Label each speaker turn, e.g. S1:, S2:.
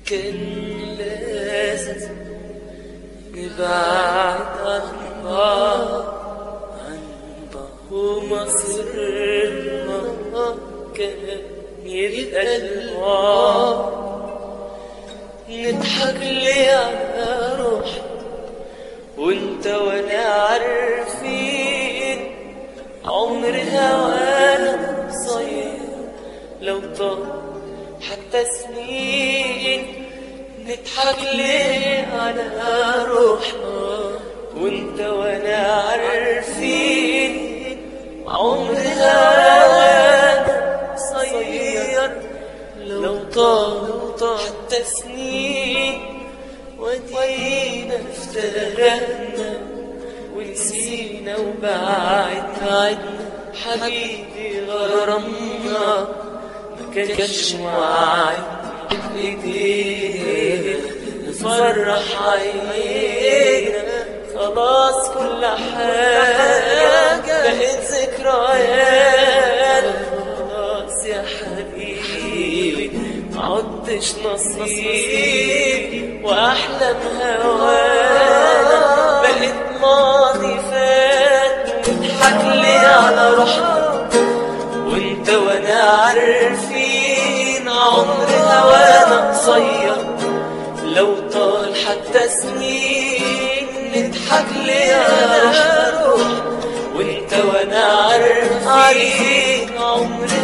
S1: كان لازم نبعد عن بعض عن بعض ومصيرنا كان يبقى الوعد نضحك ليه على روح وانت وانا عارفين عمر هوانا قصير لو طال حتى سنين نضحك ليه على روحنا وانت وانا عارفين عمر هوانا قصير لو طال حتى سنين ودينا افترقنا ونسينا وبعدنا حبيبي غرامنا ما كانش وعد بايدينا نفرح عينينا خلاص كل حاجة بقت ذكريات خلاص يا حبيبي معدش نصيبي واحلام هوانا بقت ماضي فات نضحك ليه على روحنا وانت وانا عارفين عمر هوانا قصير لو طال حتى سنين نضحك ليه على روحنا وانت وانا عارفين عمر